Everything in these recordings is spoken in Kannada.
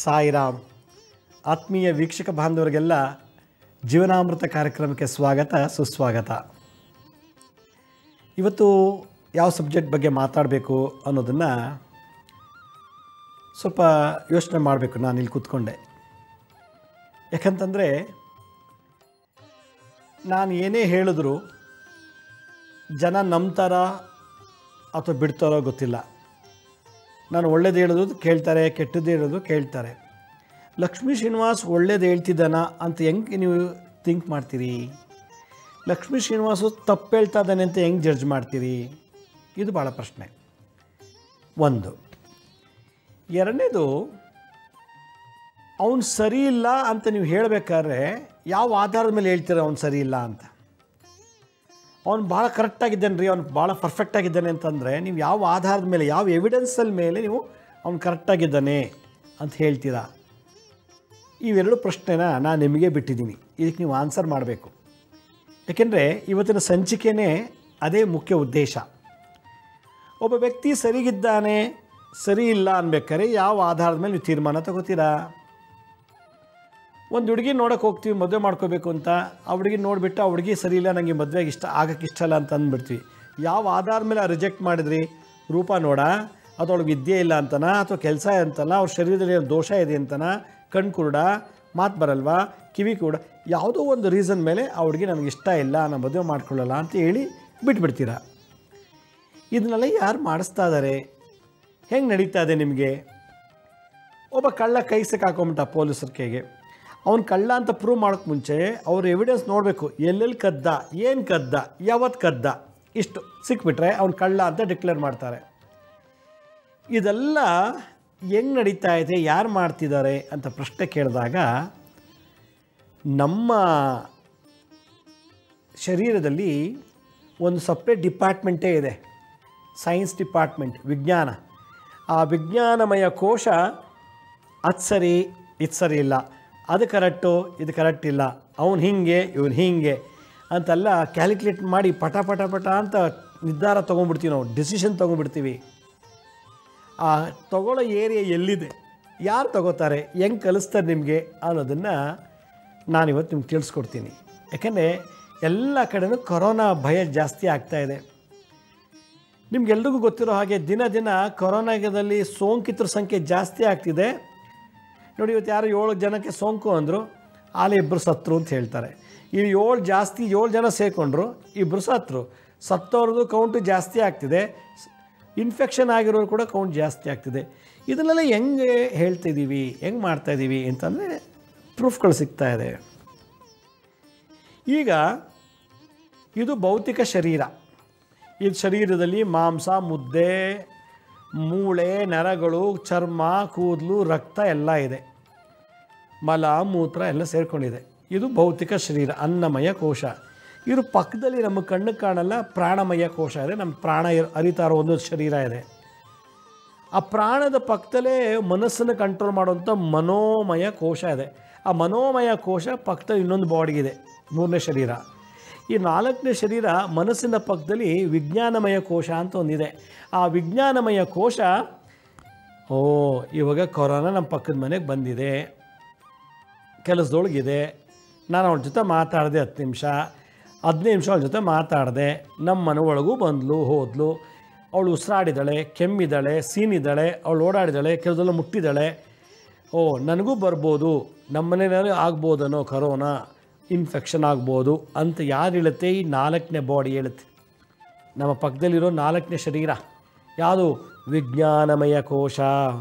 ಸಾಯಿರಾಮ್ ಆತ್ಮೀಯ ವೀಕ್ಷಕ ಬಾಂಧವರಿಗೆಲ್ಲ ಜೀವನಾಮೃತ ಕಾರ್ಯಕ್ರಮಕ್ಕೆ ಸ್ವಾಗತ ಸುಸ್ವಾಗತ ಇವತ್ತು ಯಾವ ಸಬ್ಜೆಕ್ಟ್ ಬಗ್ಗೆ ಮಾತಾಡಬೇಕು ಅನ್ನೋದನ್ನು ಸ್ವಲ್ಪ ಯೋಚನೆ ಮಾಡಬೇಕು ನಾನು ಇಲ್ಲಿ ಕೂತ್ಕೊಂಡೆ ಯಾಕಂತಂದರೆ ನಾನು ಏನೇ ಹೇಳಿದ್ರು ಜನ ನಂಬ್ತಾರ ಅಥವಾ ಬಿಡ್ತಾರೋ ಗೊತ್ತಿಲ್ಲ ನಾನು ಒಳ್ಳೇದು ಹೇಳೋದು ಕೇಳ್ತಾರೆ ಕೆಟ್ಟದ್ದು ಹೇಳೋದು ಕೇಳ್ತಾರೆ ಲಕ್ಷ್ಮೀ ಶ್ರೀನಿವಾಸ್ ಒಳ್ಳೇದು ಹೇಳ್ತಿದ್ದಾನ ಅಂತ ಹೆಂಗೆ ನೀವು ಥಿಂಕ್ ಮಾಡ್ತೀರಿ ಲಕ್ಷ್ಮೀ ಶ್ರೀನಿವಾಸು ತಪ್ಪು ಹೇಳ್ತಾ ಇದ್ದಾನೆ ಅಂತ ಹೆಂಗೆ ಜಡ್ಜ್ ಮಾಡ್ತೀರಿ ಇದು ಭಾಳ ಪ್ರಶ್ನೆ ಒಂದು ಎರಡನೇದು ಅವನು ಸರಿ ಇಲ್ಲ ಅಂತ ನೀವು ಹೇಳಬೇಕಾದ್ರೆ ಯಾವ ಆಧಾರದ ಮೇಲೆ ಹೇಳ್ತೀರ ಅವ್ನು ಸರಿ ಇಲ್ಲ ಅಂತ ಅವ್ನು ಭಾಳ ಕರೆಕ್ಟಾಗಿದ್ದಾನೆ ರೀ ಅವ್ನು ಭಾಳ ಪರ್ಫೆಕ್ಟ್ ಆಗಿದ್ದಾನೆ ಅಂತಂದರೆ ನೀವು ಯಾವ ಆಧಾರದ ಮೇಲೆ ಯಾವ ಎವಿಡೆನ್ಸಲ್ಲಿ ಮೇಲೆ ನೀವು ಅವ್ನು ಕರೆಕ್ಟಾಗಿದ್ದಾನೆ ಅಂತ ಹೇಳ್ತೀರಾ ಇವೆರಡು ಪ್ರಶ್ನೆನ ನಾನು ನಿಮಗೆ ಬಿಟ್ಟಿದ್ದೀನಿ ಇದಕ್ಕೆ ನೀವು ಆನ್ಸರ್ ಮಾಡಬೇಕು ಯಾಕೆಂದರೆ ಇವತ್ತಿನ ಸಂಚಿಕೆನೇ ಅದೇ ಮುಖ್ಯ ಉದ್ದೇಶ ಒಬ್ಬ ವ್ಯಕ್ತಿ ಸರಿಗಿದ್ದಾನೆ ಸರಿ ಇಲ್ಲ ಅನ್ಬೇಕಾದ್ರೆ ಯಾವ ಆಧಾರದ ಮೇಲೆ ನೀವು ತೀರ್ಮಾನ ತಗೋತೀರಾ ಒಂದು ಹುಡುಗಿ ನೋಡೋಕೆ ಹೋಗ್ತೀವಿ ಮದುವೆ ಮಾಡ್ಕೋಬೇಕು ಅಂತ ಆ ಹುಡುಗಿ ನೋಡಿಬಿಟ್ಟು ಆ ಹುಡುಗಿ ಸರಿ ಇಲ್ಲ ನನಗೆ ಮದುವೆಗೆ ಇಷ್ಟ ಆಗಕ್ಕೆ ಇಷ್ಟ ಇಲ್ಲ ಅಂತ ಅಂದ್ಬಿಡ್ತೀವಿ ಯಾವ ಆಧಾರದ ಮೇಲೆ ರಿಜೆಕ್ಟ್ ಮಾಡಿದ್ರಿ ರೂಪ ನೋಡ ಅದೊಳಗೆ ವಿದ್ಯೆ ಇಲ್ಲ ಅಂತನಾ ಅಥವಾ ಕೆಲಸ ಅಂತಲ್ಲ ಅವ್ರ ಶರೀರದಲ್ಲಿ ಏನೋ ದೋಷ ಇದೆ ಅಂತನಾ ಕಣ್ಣು ಕುರುಡ ಮಾತು ಬರಲ್ವಾ ಕಿವಿ ಕೂಡ ಯಾವುದೋ ಒಂದು ರೀಸನ್ ಮೇಲೆ ಆ ಹುಡುಗಿ ನನಗೆ ಇಷ್ಟ ಇಲ್ಲ ನಾನು ಮದುವೆ ಮಾಡ್ಕೊಳ್ಳಲ್ಲ ಅಂತ ಹೇಳಿ ಬಿಟ್ಬಿಡ್ತೀರಾ ಇದನ್ನೆಲ್ಲ ಯಾರು ಮಾಡಿಸ್ತಾ ಇದ್ದಾರೆ ಹೆಂಗೆ ನಡೀತಾ ಇದೆ ನಿಮಗೆ ಒಬ್ಬ ಕಳ್ಳ ಕೈ ಸಿಕ್ಕಾಕೊಂಬಿಟ್ಟ ಪೊಲೀಸರ ಕೈಗೆ ಅವ್ನು ಕಳ್ಳ ಅಂತ ಪ್ರೂವ್ ಮಾಡೋಕ್ಕೆ ಮುಂಚೆ ಅವ್ರು ಎವಿಡೆನ್ಸ್ ನೋಡಬೇಕು ಎಲ್ಲೆಲ್ಲಿ ಕದ್ದ ಏನು ಕದ್ದ ಯಾವತ್ತು ಕದ್ದ ಇಷ್ಟು ಸಿಕ್ಬಿಟ್ರೆ ಅವ್ನು ಕಳ್ಳ ಅಂತ ಡಿಕ್ಲೇರ್ ಮಾಡ್ತಾರೆ ಇದೆಲ್ಲ ಹೆಂಗೆ ನಡೀತಾ ಇದೆ ಯಾರು ಮಾಡ್ತಿದ್ದಾರೆ ಅಂತ ಪ್ರಶ್ನೆ ಕೇಳಿದಾಗ ನಮ್ಮ ಶರೀರದಲ್ಲಿ ಒಂದು ಸಪ್ರೇಟ್ ಡಿಪಾರ್ಟ್ಮೆಂಟೇ ಇದೆ ಸೈನ್ಸ್ ಡಿಪಾರ್ಟ್ಮೆಂಟ್ ವಿಜ್ಞಾನ ಆ ವಿಜ್ಞಾನಮಯ ಕೋಶ ಅದು ಸರಿ ಇದು ಸರಿ ಇಲ್ಲ ಅದು ಕರೆಕ್ಟು ಇದು ಕರೆಕ್ಟ್ ಇಲ್ಲ ಅವನು ಹೀಗೆ ಇವನು ಹೀಗೆ ಅಂತೆಲ್ಲ ಕ್ಯಾಲ್ಕುಲೇಟ್ ಮಾಡಿ ಪಟ ಪಟ ಪಟ ಅಂತ ನಿರ್ಧಾರ ತೊಗೊಂಡ್ಬಿಡ್ತೀವಿ ನಾವು ಡಿಸಿಷನ್ ತೊಗೊಂಡ್ಬಿಡ್ತೀವಿ ಆ ತಗೊಳ್ಳೋ ಏರಿಯಾ ಎಲ್ಲಿದೆ ಯಾರು ತಗೋತಾರೆ ಹೆಂಗೆ ಕಲಿಸ್ತಾರೆ ನಿಮಗೆ ಅನ್ನೋದನ್ನು ನಾನಿವತ್ತು ನಿಮ್ಗೆ ತಿಳಿಸ್ಕೊಡ್ತೀನಿ ಯಾಕೆಂದರೆ ಎಲ್ಲ ಕಡೆನೂ ಕೊರೋನಾ ಭಯ ಜಾಸ್ತಿ ಆಗ್ತಾ ಇದೆ ನಿಮ್ಗೆಲ್ರಿಗೂ ಗೊತ್ತಿರೋ ಹಾಗೆ ದಿನ ದಿನ ಕೊರೋನಾದಲ್ಲಿ ಸೋಂಕಿತರ ಸಂಖ್ಯೆ ಜಾಸ್ತಿ ಆಗ್ತಿದೆ ನೋಡಿ ಇವತ್ತು ಯಾರು ಏಳು ಜನಕ್ಕೆ ಸೋಂಕು ಅಂದರು ಆಲೆ ಇಬ್ಬರು ಸತ್ರು ಅಂತ ಹೇಳ್ತಾರೆ ಇಲ್ಲಿ ಏಳು ಜಾಸ್ತಿ ಏಳು ಜನ ಸೇರಿಕೊಂಡ್ರು ಇಬ್ಬರು ಸತ್ರು ಸತ್ತವ್ರದ್ದು ಕೌಂಟು ಜಾಸ್ತಿ ಆಗ್ತಿದೆ ಇನ್ಫೆಕ್ಷನ್ ಆಗಿರೋರು ಕೂಡ ಕೌಂಟ್ ಜಾಸ್ತಿ ಆಗ್ತಿದೆ ಇದನ್ನೆಲ್ಲ ಹೆಂಗೆ ಹೇಳ್ತಿದ್ದೀವಿ ಹೆಂಗೆ ಮಾಡ್ತಾಯಿದ್ದೀವಿ ಅಂತಂದರೆ ಪ್ರೂಫ್ಗಳು ಸಿಗ್ತಾ ಇದೆ ಈಗ ಇದು ಭೌತಿಕ ಶರೀರ ಈ ಶರೀರದಲ್ಲಿ ಮಾಂಸ ಮುದ್ದೆ ಮೂಳೆ ನರಗಳು ಚರ್ಮ ಕೂದಲು ರಕ್ತ ಎಲ್ಲ ಇದೆ ಮಲ ಮೂತ್ರ ಎಲ್ಲ ಸೇರಿಕೊಂಡಿದೆ ಇದು ಭೌತಿಕ ಶರೀರ ಅನ್ನಮಯ ಕೋಶ ಇದ್ರ ಪಕ್ಕದಲ್ಲಿ ನಮ್ಮ ಕಣ್ಣು ಕಾಣಲ್ಲ ಪ್ರಾಣಮಯ ಕೋಶ ಇದೆ ನಮ್ಮ ಪ್ರಾಣ ಇರ್- ಹರಿತಾ ಇರೋ ಒಂದು ಶರೀರ ಇದೆ ಆ ಪ್ರಾಣದ ಪಕ್ಕದಲ್ಲೇ ಮನಸ್ಸನ್ನು ಕಂಟ್ರೋಲ್ ಮಾಡುವಂಥ ಮನೋಮಯ ಕೋಶ ಇದೆ ಆ ಮನೋಮಯ ಕೋಶ ಪಕ್ಕದಲ್ಲಿ ಇನ್ನೊಂದು ಬಾಡಿ ಇದೆ ಮೂರನೇ ಶರೀರ ಈ ನಾಲ್ಕನೇ ಶರೀರ ಮನಸ್ಸಿನ ಪಕ್ಕದಲ್ಲಿ ವಿಜ್ಞಾನಮಯ ಕೋಶ ಅಂತ ಒಂದಿದೆ ಆ ವಿಜ್ಞಾನಮಯ ಕೋಶ ಓ ಇವಾಗ ಕೊರೋನಾ ನಮ್ಮ ಪಕ್ಕದ ಮನೆಗೆ ಬಂದಿದೆ ಕೆಲಸದೊಳಗಿದೆ ನಾನು ಅವಳ ಜೊತೆ ಮಾತಾಡಿದೆ ಹತ್ತು ನಿಮಿಷ ಹದಿನೈದು ನಿಮಿಷ ಅವಳ ಜೊತೆ ಮಾತಾಡಿದೆ ನಮ್ಮ ಮನೆ ಒಳಗೂ ಬಂದಳು ಹೋದ್ಲು ಅವಳು ಉಸಿರಾಡಿದಾಳೆ ಕೆಮ್ಮಿದ್ದಾಳೆ ಸೀನಿದ್ದಾಳೆ ಅವಳು ಓಡಾಡಿದಾಳೆ ಕೆಲಸದಲ್ಲ ಮುಟ್ಟಿದ್ದಾಳೆ ಓ ನನಗೂ ಬರ್ಬೋದು ನಮ್ಮ ಮನೆಯಲ್ಲಿ ಆಗ್ಬೋದನೋ ಕರೋನಾ ಇನ್ಫೆಕ್ಷನ್ ಆಗ್ಬೋದು ಅಂತ ಯಾರು ಹೇಳುತ್ತೆ ಈ ನಾಲ್ಕನೇ ಬಾಡಿ ಹೇಳುತ್ತೆ ನಮ್ಮ ಪಕ್ಕದಲ್ಲಿರೋ ನಾಲ್ಕನೇ ಶರೀರ ಯಾವುದು ವಿಜ್ಞಾನಮಯ ಕೋಶ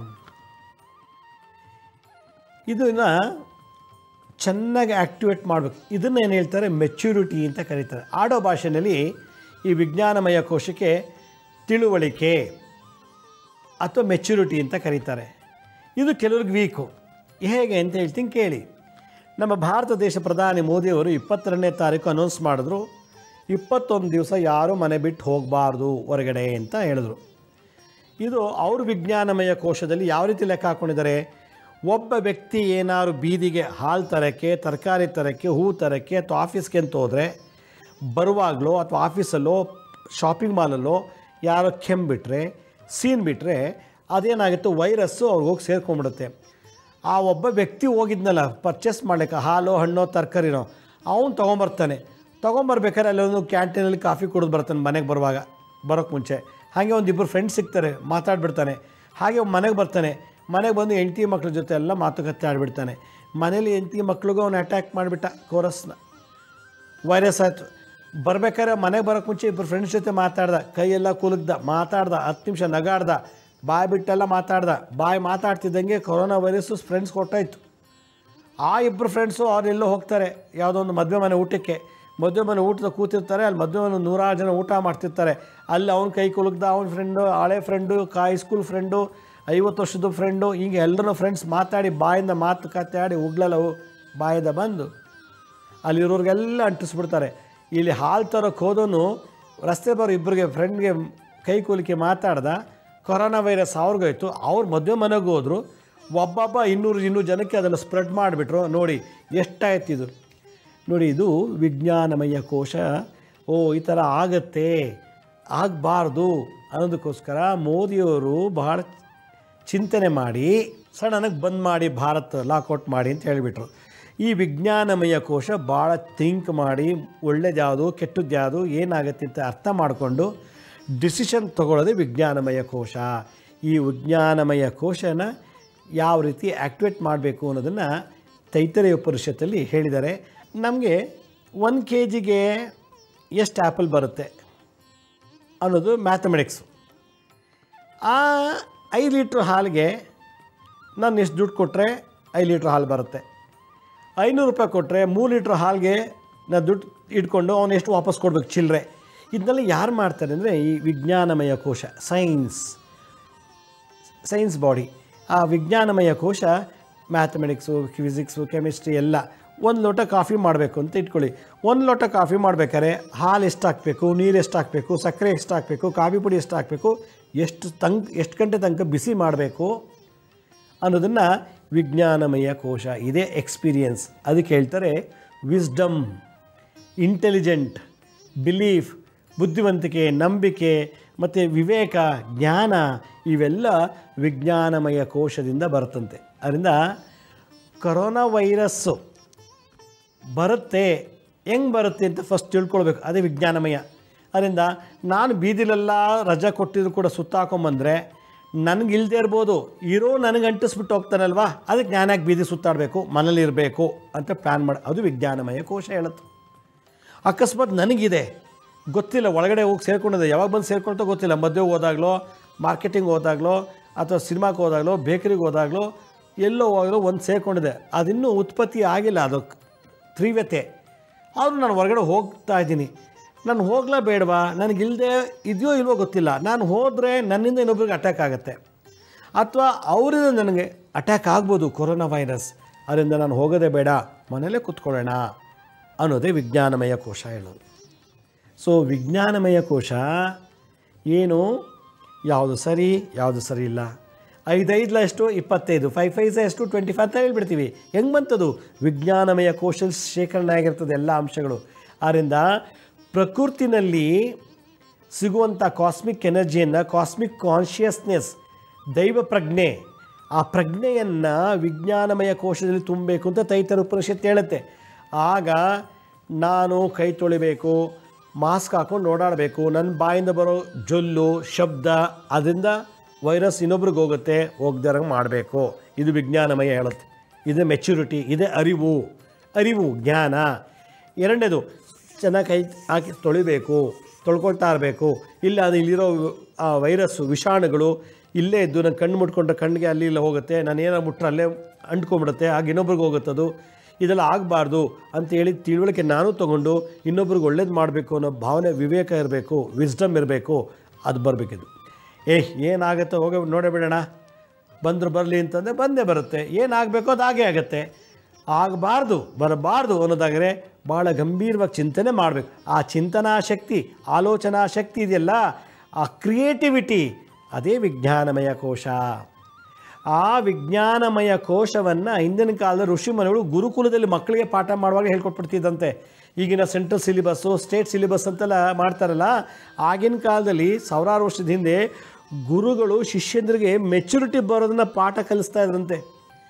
ಇದನ್ನು ಚೆನ್ನಾಗಿ ಆ್ಯಕ್ಟಿವೇಟ್ ಮಾಡಬೇಕು ಇದನ್ನು ಏನು ಹೇಳ್ತಾರೆ ಮೆಚ್ಯೂರಿಟಿ ಅಂತ ಕರೀತಾರೆ ಆಡೋ ಭಾಷೆಯಲ್ಲಿ ಈ ವಿಜ್ಞಾನಮಯ ಕೋಶಕ್ಕೆ ತಿಳುವಳಿಕೆ ಅಥವಾ ಮೆಚ್ಯೂರಿಟಿ ಅಂತ ಕರೀತಾರೆ ಇದು ಕೆಲವ್ರಿಗೆ ವೀಕು ಹೇಗೆ ಅಂತ ಹೇಳ್ತೀನಿ ಕೇಳಿ ನಮ್ಮ ಭಾರತ ದೇಶ ಪ್ರಧಾನಿ ಮೋದಿಯವರು ಇಪ್ಪತ್ತೆರಡನೇ ತಾರೀಕು ಅನೌನ್ಸ್ ಮಾಡಿದ್ರು ಇಪ್ಪತ್ತೊಂದು ದಿವಸ ಯಾರೂ ಮನೆ ಬಿಟ್ಟು ಹೋಗಬಾರ್ದು ಹೊರಗಡೆ ಅಂತ ಹೇಳಿದ್ರು ಇದು ಅವ್ರ ವಿಜ್ಞಾನಮಯ ಕೋಶದಲ್ಲಿ ಯಾವ ರೀತಿ ಲೆಕ್ಕ ಹಾಕ್ಕೊಂಡಿದ್ದಾರೆ ಒಬ್ಬ ವ್ಯಕ್ತಿ ಏನಾದ್ರು ಬೀದಿಗೆ ಹಾಲು ತರೋಕ್ಕೆ ತರಕಾರಿ ತರೋಕ್ಕೆ ಹೂ ತರೋಕ್ಕೆ ಅಥವಾ ಆಫೀಸ್ಗೆ ಅಂತ ಹೋದರೆ ಬರುವಾಗಲೋ ಅಥವಾ ಆಫೀಸಲ್ಲೋ ಶಾಪಿಂಗ್ ಮಾಲಲ್ಲೋ ಯಾರೋ ಕೆಮ್ಮಿಬಿಟ್ರೆ ಸೀನ್ ಬಿಟ್ಟರೆ ಅದೇನಾಗುತ್ತೆ ವೈರಸ್ಸು ಅವ್ರಿಗೆ ಹೋಗಿ ಸೇರ್ಕೊಂಡ್ಬಿಡುತ್ತೆ ಆ ಒಬ್ಬ ವ್ಯಕ್ತಿ ಹೋಗಿದ್ನಲ್ಲ ಪರ್ಚೇಸ್ ಮಾಡ್ಲಿಕ್ಕೆ ಹಾಲು ಹಣ್ಣು ತರಕಾರಿನೋ ಅವನು ತೊಗೊಂಬರ್ತಾನೆ ತೊಗೊಂಬರ್ಬೇಕಾದ್ರೆ ಅಲ್ಲಿ ಒಂದು ಕ್ಯಾಂಟೀನಲ್ಲಿ ಕಾಫಿ ಕುಡಿದು ಬರ್ತಾನೆ ಮನೆಗೆ ಬರುವಾಗ ಬರೋಕ್ಕೆ ಮುಂಚೆ ಹಾಗೆ ಒಂದು ಇಬ್ಬರು ಫ್ರೆಂಡ್ಸ್ ಸಿಗ್ತಾರೆ ಮಾತಾಡ್ಬಿಡ್ತಾನೆ ಹಾಗೆ ಮನೆಗೆ ಬರ್ತಾನೆ ಮನೆಗೆ ಬಂದು ಹೆಂಡತಿ ಮಕ್ಳ ಜೊತೆ ಎಲ್ಲ ಮಾತುಕತೆ ಆಡ್ಬಿಡ್ತಾನೆ ಮನೇಲಿ ಹೆಂಡತಿ ಮಕ್ಳಿಗೂ ಅವನು ಅಟ್ಯಾಕ್ ಮಾಡಿಬಿಟ್ಟ ಕೋರಸ್ನ ವೈರಸ್ ಆಯಿತು ಬರ್ಬೇಕಾದ್ರೆ ಮನೆಗೆ ಬರೋಕ್ಕೆ ಮುಂಚೆ ಇಬ್ಬರು ಫ್ರೆಂಡ್ಸ್ ಜೊತೆ ಮಾತಾಡ್ದ ಕೈಯೆಲ್ಲ ಕುಲುಗ್ದ ಮಾತಾಡ್ದ ಹತ್ತು ನಿಮಿಷ ನಗಾಡ್ದ ಬಾಯಿ ಬಿಟ್ಟೆಲ್ಲ ಮಾತಾಡ್ದ ಬಾಯಿ ಮಾತಾಡ್ತಿದ್ದಂಗೆ ಕೊರೋನಾ ವೈರಸ್ಸು ಫ್ರೆಂಡ್ಸ್ ಕೊಟ್ಟಾಯ್ತು ಆ ಇಬ್ಬರು ಫ್ರೆಂಡ್ಸು ಅವ್ರೆಲ್ಲೋ ಹೋಗ್ತಾರೆ ಯಾವುದೋ ಒಂದು ಮದುವೆ ಮನೆ ಊಟಕ್ಕೆ ಮದುವೆ ಮನೆ ಊಟದ ಕೂತಿರ್ತಾರೆ ಅಲ್ಲಿ ಮದುವೆ ಮನೆ ನೂರಾರು ಜನ ಊಟ ಮಾಡ್ತಿರ್ತಾರೆ ಅಲ್ಲಿ ಅವ್ನ ಕೈ ಕುಲುಗ್ದ ಅವ್ನ ಫ್ರೆಂಡು ಹಳೆ ಫ್ರೆಂಡು ಹೈ ಸ್ಕೂಲ್ ಫ್ರೆಂಡು ಐವತ್ತು ವರ್ಷದ ಫ್ರೆಂಡು ಹೀಗೆ ಎಲ್ಲರೂ ಫ್ರೆಂಡ್ಸ್ ಮಾತಾಡಿ ಬಾಯಿಂದ ಮಾತುಕತೆ ಆಡಿ ಉಗ್ಲಲ್ಲವು ಬಾಯಿಂದ ಬಂದು ಅಲ್ಲಿರೋರಿಗೆಲ್ಲ ಅಂಟಿಸ್ಬಿಡ್ತಾರೆ ಇಲ್ಲಿ ಹಾಲು ತರೋಕ್ಕೆ ಹೋದನು ರಸ್ತೆ ಬರೋ ಇಬ್ಬರಿಗೆ ಫ್ರೆಂಡ್ಗೆ ಕೈ ಕೂಲಿಕೆ ಮಾತಾಡ್ದ ಕೊರೋನಾ ವೈರಸ್ ಅವ್ರಿಗೋಯ್ತು ಅವ್ರು ಮದುವೆ ಮನೆಗೆ ಹೋದರು ಒಬ್ಬೊಬ್ಬ ಇನ್ನೂರು ಇನ್ನೂರು ಜನಕ್ಕೆ ಅದನ್ನು ಸ್ಪ್ರೆಡ್ ಮಾಡಿಬಿಟ್ರು ನೋಡಿ ಎಷ್ಟಾಯ್ತು ಇದು ನೋಡಿ ಇದು ವಿಜ್ಞಾನಮಯ ಕೋಶ ಓ ಈ ಥರ ಆಗತ್ತೆ ಆಗಬಾರ್ದು ಅನ್ನೋದಕ್ಕೋಸ್ಕರ ಮೋದಿಯವರು ಬಹಳ ಚಿಂತನೆ ಮಾಡಿ ಸಡನ್ನಾಗಿ ಬಂದ್ ಮಾಡಿ ಭಾರತ್ ಲಾಕೌಟ್ ಮಾಡಿ ಅಂತ ಹೇಳಿಬಿಟ್ರು ಈ ವಿಜ್ಞಾನಮಯ ಕೋಶ ಭಾಳ ಥಿಂಕ್ ಮಾಡಿ ಒಳ್ಳೇದ್ಯಾವುದು ಕೆಟ್ಟದ್ದು ಏನಾಗುತ್ತೆ ಅಂತ ಅರ್ಥ ಮಾಡಿಕೊಂಡು ಡಿಸಿಷನ್ ತಗೊಳ್ಳೋದೇ ವಿಜ್ಞಾನಮಯ ಕೋಶ ಈ ವಿಜ್ಞಾನಮಯ ಕೋಶನ ಯಾವ ರೀತಿ ಆ್ಯಕ್ಟಿವೇಟ್ ಮಾಡಬೇಕು ಅನ್ನೋದನ್ನು ತೈತರಿಯ ಪರಿಷತ್ತಲ್ಲಿ ಹೇಳಿದ್ದಾರೆ ನಮಗೆ ಒಂದು ಕೆ ಜಿಗೆ ಎಷ್ಟು ಆ್ಯಪಲ್ ಬರುತ್ತೆ ಅನ್ನೋದು ಮ್ಯಾಥಮೆಟಿಕ್ಸು ಆ ಐದು ಲೀಟ್ರ್ ಹಾಲಿಗೆ ನಾನು ಎಷ್ಟು ದುಡ್ಡು ಕೊಟ್ಟರೆ ಐದು ಲೀಟ್ರ್ ಹಾಲು ಬರುತ್ತೆ ಐನೂರು ರೂಪಾಯಿ ಕೊಟ್ಟರೆ ಮೂರು ಲೀಟ್ರ್ ಹಾಲಿಗೆ ನಾನು ದುಡ್ಡು ಇಟ್ಕೊಂಡು ಅವನು ಎಷ್ಟು ವಾಪಸ್ ಕೊಡ್ಬೇಕು ಚಿಲ್ಲರೆ ಇದನ್ನೆಲ್ಲ ಯಾರು ಮಾಡ್ತಾರೆ ಅಂದರೆ ಈ ವಿಜ್ಞಾನಮಯ ಕೋಶ ಸೈನ್ಸ್ ಸೈನ್ಸ್ ಬಾಡಿ ಆ ವಿಜ್ಞಾನಮಯ ಕೋಶ ಮ್ಯಾಥಮೆಟಿಕ್ಸು ಫಿಸಿಕ್ಸು ಕೆಮಿಸ್ಟ್ರಿ ಎಲ್ಲ ಒಂದು ಲೋಟ ಕಾಫಿ ಮಾಡಬೇಕು ಅಂತ ಇಟ್ಕೊಳ್ಳಿ ಒಂದು ಲೋಟ ಕಾಫಿ ಮಾಡ್ಬೇಕಾದ್ರೆ ಹಾಲು ಎಷ್ಟು ಹಾಕಬೇಕು ನೀರು ಎಷ್ಟು ಹಾಕಬೇಕು ಸಕ್ಕರೆ ಎಷ್ಟು ಹಾಕಬೇಕು ಕಾಫಿ ಪುಡಿ ಎಷ್ಟು ಹಾಕಬೇಕು ಎಷ್ಟು ತಂಕ್ ಎಷ್ಟು ಗಂಟೆ ತನಕ ಬಿಸಿ ಮಾಡಬೇಕು ಅನ್ನೋದನ್ನು ವಿಜ್ಞಾನಮಯ ಕೋಶ ಇದೇ ಎಕ್ಸ್ಪೀರಿಯನ್ಸ್ ಅದಕ್ಕೆ ಹೇಳ್ತಾರೆ ವಿಸ್ಡಮ್ ಇಂಟೆಲಿಜೆಂಟ್ ಬಿಲೀಫ್ ಬುದ್ಧಿವಂತಿಕೆ ನಂಬಿಕೆ ಮತ್ತು ವಿವೇಕ ಜ್ಞಾನ ಇವೆಲ್ಲ ವಿಜ್ಞಾನಮಯ ಕೋಶದಿಂದ ಬರುತ್ತಂತೆ ಅದರಿಂದ ಕೊರೋನಾ ವೈರಸ್ಸು ಬರುತ್ತೆ ಹೆಂಗೆ ಬರುತ್ತೆ ಅಂತ ಫಸ್ಟ್ ತಿಳ್ಕೊಳ್ಬೇಕು ಅದೇ ವಿಜ್ಞಾನಮಯ ಅದರಿಂದ ನಾನು ಬೀದಿಲೆಲ್ಲ ರಜಾ ಕೊಟ್ಟಿದ್ರು ಕೂಡ ಸುತ್ತಾಕೊಂಬಂದರೆ ನನಗೆ ಇಲ್ಲದೆ ಇರ್ಬೋದು ಇರೋ ನನಗೆ ಅಂಟಿಸ್ಬಿಟ್ಟು ಹೋಗ್ತಾನಲ್ವಾ ಅದಕ್ಕೆ ಜ್ಞಾನಕ್ಕೆ ಬೀದಿ ಸುತ್ತಾಡಬೇಕು ಮನೇಲಿರಬೇಕು ಅಂತ ಪ್ಲ್ಯಾನ್ ಮಾಡಿ ಅದು ವಿಜ್ಞಾನಮಯ ಕೋಶ ಹೇಳುತ್ತೆ ಅಕಸ್ಮಾತ್ ನನಗಿದೆ ಗೊತ್ತಿಲ್ಲ ಒಳಗಡೆ ಹೋಗಿ ಸೇರ್ಕೊಂಡಿದೆ ಯಾವಾಗ ಬಂದು ಸೇರ್ಕೊಳ್ತಾ ಗೊತ್ತಿಲ್ಲ ಮದುವೆಗೆ ಹೋದಾಗಲೋ ಮಾರ್ಕೆಟಿಂಗ್ ಹೋದಾಗಲೋ ಅಥವಾ ಸಿನಿಮಾಕ್ಕೆ ಹೋದಾಗಲೋ ಬೇಕರಿಗೆ ಹೋದಾಗಲೋ ಎಲ್ಲೋ ಹೋದಾಗಲೋ ಒಂದು ಸೇರ್ಕೊಂಡಿದೆ ಅದಿನ್ನೂ ಉತ್ಪತ್ತಿ ಆಗಿಲ್ಲ ಅದಕ್ಕೆ ತೀವ್ರತೆ ಆದರೂ ನಾನು ಹೊರಗಡೆ ಹೋಗ್ತಾ ಇದ್ದೀನಿ ನಾನು ಹೋಗ್ಲಾ ಬೇಡವಾ ನನಗಿಲ್ಲದೆ ಇದೆಯೋ ಇಲ್ವೋ ಗೊತ್ತಿಲ್ಲ ನಾನು ಹೋದರೆ ನನ್ನಿಂದ ಇನ್ನೊಬ್ರಿಗೆ ಅಟ್ಯಾಕ್ ಆಗುತ್ತೆ ಅಥವಾ ಅವರಿಂದ ನನಗೆ ಅಟ್ಯಾಕ್ ಆಗ್ಬೋದು ಕೊರೋನಾ ವೈರಸ್ ಅದರಿಂದ ನಾನು ಹೋಗೋದೇ ಬೇಡ ಮನೇಲೇ ಕೂತ್ಕೊಳ್ಳೋಣ ಅನ್ನೋದೇ ವಿಜ್ಞಾನಮಯ ಕೋಶ ಹೇಳೋದು ಸೊ ವಿಜ್ಞಾನಮಯ ಕೋಶ ಏನು ಯಾವುದು ಸರಿ ಯಾವುದು ಸರಿ ಇಲ್ಲ ಐದೈದು ಎಷ್ಟು ಇಪ್ಪತ್ತೈದು ಫೈವ್ ಫೈವ್ ಎಷ್ಟು ಟ್ವೆಂಟಿ ಫೈವ್ ಅಂತ ಹೇಳ್ಬಿಡ್ತೀವಿ ಹೆಂಗೆ ಬಂತದು ವಿಜ್ಞಾನಮಯ ಕೋಶ ಶೇಖರಣೆ ಆಗಿರ್ತದೆ ಎಲ್ಲ ಅಂಶಗಳು ಆದ್ದರಿಂದ ಪ್ರಕೃತಿನಲ್ಲಿ ಸಿಗುವಂಥ ಕಾಸ್ಮಿಕ್ ಎನರ್ಜಿಯನ್ನು ಕಾಸ್ಮಿಕ್ ಕಾನ್ಷಿಯಸ್ನೆಸ್ ದೈವ ಪ್ರಜ್ಞೆ ಆ ಪ್ರಜ್ಞೆಯನ್ನು ವಿಜ್ಞಾನಮಯ ಕೋಶದಲ್ಲಿ ತುಂಬಬೇಕು ಅಂತ ತೈತರ ಉಪನಿಷತ್ತು ಹೇಳುತ್ತೆ ಆಗ ನಾನು ಕೈ ತೊಳಿಬೇಕು ಮಾಸ್ಕ್ ಹಾಕೊಂಡು ಓಡಾಡಬೇಕು ನನ್ನ ಬಾಯಿಂದ ಬರೋ ಜೊಲ್ಲು ಶಬ್ದ ಅದರಿಂದ ವೈರಸ್ ಇನ್ನೊಬ್ರಿಗೆ ಹೋಗುತ್ತೆ ಹೋಗ್ದಾರಂಗೆ ಮಾಡಬೇಕು ಇದು ವಿಜ್ಞಾನಮಯ ಹೇಳುತ್ತೆ ಇದು ಮೆಚ್ಯೂರಿಟಿ ಇದೆ ಅರಿವು ಅರಿವು ಜ್ಞಾನ ಎರಡನೇದು ಚೆನ್ನಾಗಿ ಕೈ ಹಾಕಿ ತೊಳಿಬೇಕು ತೊಳ್ಕೊಳ್ತಾ ಇರಬೇಕು ಇಲ್ಲ ಅದು ಇಲ್ಲಿರೋ ಆ ವೈರಸ್ಸು ವಿಷಾಣುಗಳು ಇಲ್ಲೇ ಇದ್ದು ನನ್ನ ಕಣ್ಣು ಮುಟ್ಕೊಂಡ್ರೆ ಕಣ್ಣಿಗೆ ಅಲ್ಲಿ ಇಲ್ಲ ಹೋಗುತ್ತೆ ನಾನು ಏನೋ ಮುಟ್ರೆ ಅಲ್ಲೇ ಅಂಟ್ಕೊಂಡ್ಬಿಡುತ್ತೆ ಆಗ ಇನ್ನೊಬ್ರಿಗೆ ಹೋಗುತ್ತದು ಇದೆಲ್ಲ ಆಗಬಾರ್ದು ಅಂತೇಳಿ ತಿಳುವಳಿಕೆ ನಾನು ತೊಗೊಂಡು ಇನ್ನೊಬ್ರಿಗೆ ಒಳ್ಳೇದು ಮಾಡಬೇಕು ಅನ್ನೋ ಭಾವನೆ ವಿವೇಕ ಇರಬೇಕು ವಿಸ್ಡಮ್ ಇರಬೇಕು ಅದು ಬರಬೇಕಿದು ಏಯ್ ಏನಾಗುತ್ತೆ ಹೋಗಿ ನೋಡೇ ಬಿಡೋಣ ಬಂದರು ಬರಲಿ ಅಂತಂದರೆ ಬಂದೇ ಬರುತ್ತೆ ಏನಾಗಬೇಕೋ ಅದು ಹಾಗೇ ಆಗುತ್ತೆ ಆಗಬಾರ್ದು ಬರಬಾರ್ದು ಅನ್ನೋದಾದರೆ ಭಾಳ ಗಂಭೀರವಾಗಿ ಚಿಂತನೆ ಮಾಡಬೇಕು ಆ ಚಿಂತನಾ ಶಕ್ತಿ ಆಲೋಚನಾ ಶಕ್ತಿ ಇದೆಯಲ್ಲ ಆ ಕ್ರಿಯೇಟಿವಿಟಿ ಅದೇ ವಿಜ್ಞಾನಮಯ ಕೋಶ ಆ ವಿಜ್ಞಾನಮಯ ಕೋಶವನ್ನು ಹಿಂದಿನ ಕಾಲದ ಋಷಿಮನೆಗಳು ಗುರುಕುಲದಲ್ಲಿ ಮಕ್ಕಳಿಗೆ ಪಾಠ ಮಾಡುವಾಗ ಹೇಳ್ಕೊಟ್ಬಿಡ್ತಿದ್ದಂತೆ ಈಗಿನ ಸೆಂಟ್ರಲ್ ಸಿಲಿಬಸ್ಸು ಸ್ಟೇಟ್ ಸಿಲಿಬಸ್ ಅಂತೆಲ್ಲ ಮಾಡ್ತಾರಲ್ಲ ಆಗಿನ ಕಾಲದಲ್ಲಿ ಸಾವಿರಾರು ವರ್ಷದ ಹಿಂದೆ ಗುರುಗಳು ಶಿಷ್ಯಂದ್ರಿಗೆ ಮೆಚುರಿಟಿ ಬರೋದನ್ನ ಪಾಠ ಕಲಿಸ್ತಾ ಇದ್ರಂತೆ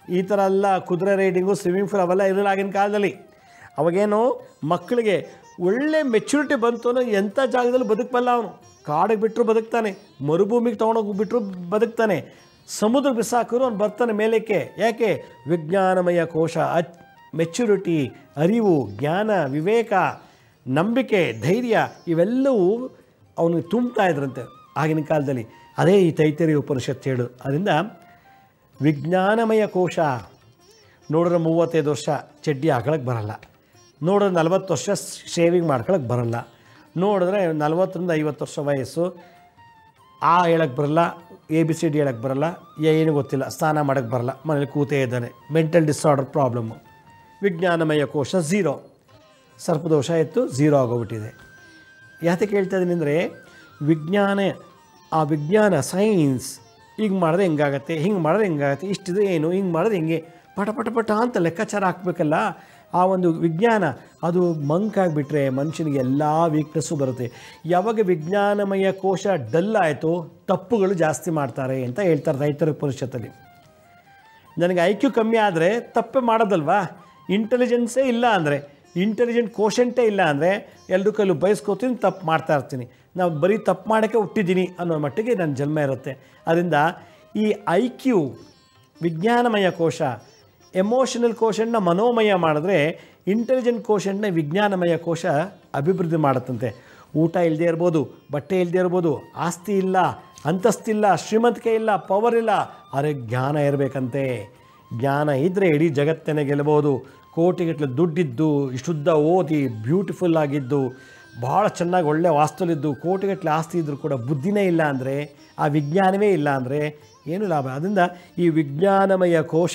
ಈ ಥರ ಎಲ್ಲ ಕುದುರೆ ರೈಡಿಂಗು ಸ್ವಿಮ್ಮಿಂಗ್ ಫೂಲ್ ಅವೆಲ್ಲ ಇರಲಿಲ್ಲ ಆಗಿನ ಕಾಲದಲ್ಲಿ ಅವಾಗೇನು ಮಕ್ಕಳಿಗೆ ಒಳ್ಳೆ ಮೆಚುರಿಟಿ ಬಂತು ಅನ್ನೋ ಎಂಥ ಜಾಗದಲ್ಲಿ ಬದುಕಬಲ್ಲ ಅವನು ಕಾಡಿಗೆ ಬಿಟ್ಟರು ಬದುಕ್ತಾನೆ ಮರುಭೂಮಿಗೆ ತೊಗೊಂಡೋಗಿ ಬಿಟ್ಟರು ಬದುಕ್ತಾನೆ ಸಮುದ್ರ ಬಿಸಾಕಿದ್ರು ಅವ್ನು ಬರ್ತಾನೆ ಮೇಲಕ್ಕೆ ಯಾಕೆ ವಿಜ್ಞಾನಮಯ ಕೋಶ ಅಚ್ ಮೆಚುರಿಟಿ ಅರಿವು ಜ್ಞಾನ ವಿವೇಕ ನಂಬಿಕೆ ಧೈರ್ಯ ಇವೆಲ್ಲವೂ ಅವನಿಗೆ ತುಂಬ್ತಾ ಇದ್ರಂತೆ ಆಗಿನ ಕಾಲದಲ್ಲಿ ಅದೇ ಈ ತೈತರಿ ಉಪನಿಷತ್ತು ಹೇಳು ಅದರಿಂದ ವಿಜ್ಞಾನಮಯ ಕೋಶ ನೋಡಿದ್ರೆ ಮೂವತ್ತೈದು ವರ್ಷ ಚಡ್ಡಿ ಹಾಕೊಳಕ್ಕೆ ಬರಲ್ಲ ನೋಡಿದ್ರೆ ನಲ್ವತ್ತು ವರ್ಷ ಶೇವಿಂಗ್ ಮಾಡ್ಕೊಳಕ್ಕೆ ಬರಲ್ಲ ನೋಡಿದ್ರೆ ನಲ್ವತ್ತರಿಂದ ಐವತ್ತು ವರ್ಷ ವಯಸ್ಸು ಆ ಹೇಳಕ್ಕೆ ಬರಲ್ಲ ಎ ಬಿ ಸಿ ಡಿ ಹೇಳಕ್ಕೆ ಬರಲ್ಲ ಏನು ಗೊತ್ತಿಲ್ಲ ಸ್ನಾನ ಮಾಡೋಕ್ಕೆ ಬರಲ್ಲ ಮನೇಲಿ ಕೂತೇ ಇದ್ದಾನೆ ಮೆಂಟಲ್ ಡಿಸಾರ್ಡರ್ ಪ್ರಾಬ್ಲಮ್ಮು ವಿಜ್ಞಾನಮಯ ಕೋಶ ಝೀರೋ ಸರ್ಪದೋಷ ಇತ್ತು ಝೀರೋ ಆಗೋಗ್ಬಿಟ್ಟಿದೆ ಯಾತಕ್ಕೆ ಹೇಳ್ತಾ ಇದ್ದೀನಿ ಅಂದರೆ ವಿಜ್ಞಾನ ಆ ವಿಜ್ಞಾನ ಸೈನ್ಸ್ ಹಿಂಗೆ ಮಾಡಿದ್ರೆ ಹೆಂಗಾಗತ್ತೆ ಹಿಂಗೆ ಮಾಡಿದ್ರೆ ಹೆಂಗಾಗತ್ತೆ ಇಷ್ಟಿದೆ ಏನು ಹಿಂಗೆ ಮಾಡಿದ್ರೆ ಹೆಂಗೆ ಪಟ ಪಟ ಪಟ ಅಂತ ಲೆಕ್ಕಾಚಾರ ಹಾಕಬೇಕಲ್ಲ ಆ ಒಂದು ವಿಜ್ಞಾನ ಅದು ಮಂಕಾಗಿಬಿಟ್ರೆ ಮನುಷ್ಯನಿಗೆ ಎಲ್ಲ ವೀಕ್ನೆಸ್ಸು ಬರುತ್ತೆ ಯಾವಾಗ ವಿಜ್ಞಾನಮಯ ಕೋಶ ಡಲ್ ಆಯಿತು ತಪ್ಪುಗಳು ಜಾಸ್ತಿ ಮಾಡ್ತಾರೆ ಅಂತ ಹೇಳ್ತಾರೆ ರೈತರ ಪರಿಷತ್ತಲ್ಲಿ ನನಗೆ ಐ ಕ್ಯೂ ಕಮ್ಮಿ ಆದರೆ ತಪ್ಪೇ ಮಾಡೋದಲ್ವಾ ಇಂಟೆಲಿಜೆನ್ಸೇ ಇಲ್ಲ ಅಂದರೆ ಇಂಟೆಲಿಜೆಂಟ್ ಕೋಶಂಟೇ ಇಲ್ಲ ಅಂದರೆ ಎಲ್ಲರೂ ಕೈಲೂ ಬಯಸ್ಕೋತೀನಿ ತಪ್ಪು ಮಾಡ್ತಾ ಇರ್ತೀನಿ ನಾವು ಬರೀ ತಪ್ಪು ಮಾಡೋಕ್ಕೆ ಹುಟ್ಟಿದ್ದೀನಿ ಅನ್ನೋ ಮಟ್ಟಿಗೆ ನನ್ನ ಜನ್ಮ ಇರುತ್ತೆ ಅದರಿಂದ ಈ ಐ ಕ್ಯೂ ವಿಜ್ಞಾನಮಯ ಕೋಶ ಎಮೋಷನಲ್ ಕೋಶನ್ನ ಮನೋಮಯ ಮಾಡಿದ್ರೆ ಇಂಟೆಲಿಜೆಂಟ್ ಕೋಶನ್ನ ವಿಜ್ಞಾನಮಯ ಕೋಶ ಅಭಿವೃದ್ಧಿ ಮಾಡುತ್ತಂತೆ ಊಟ ಇಲ್ಲದೆ ಇರ್ಬೋದು ಬಟ್ಟೆ ಇಲ್ಲದೆ ಇರ್ಬೋದು ಆಸ್ತಿ ಇಲ್ಲ ಅಂತಸ್ತಿಲ್ಲ ಶ್ರೀಮಂತಿಕೆ ಇಲ್ಲ ಪವರ್ ಇಲ್ಲ ಆದರೆ ಜ್ಞಾನ ಇರಬೇಕಂತೆ ಜ್ಞಾನ ಇದ್ದರೆ ಇಡೀ ಜಗತ್ತನ್ನೇ ಗೆಲ್ಲಬಹುದು ಕೋಟಿಗಟ್ಟಲೆ ದುಡ್ಡಿದ್ದು ಶುದ್ಧ ಓದಿ ಬ್ಯೂಟಿಫುಲ್ ಆಗಿದ್ದು ಭಾಳ ಚೆನ್ನಾಗಿ ಒಳ್ಳೆ ವಾಸ್ತುಲಿದ್ದು ಕೋಟಿಗಟ್ಟಲೆ ಆಸ್ತಿ ಇದ್ದರೂ ಕೂಡ ಬುದ್ಧಿನೇ ಇಲ್ಲ ಅಂದರೆ ಆ ವಿಜ್ಞಾನವೇ ಇಲ್ಲ ಅಂದರೆ ಏನು ಲಾಭ ಅದರಿಂದ ಈ ವಿಜ್ಞಾನಮಯ ಕೋಶ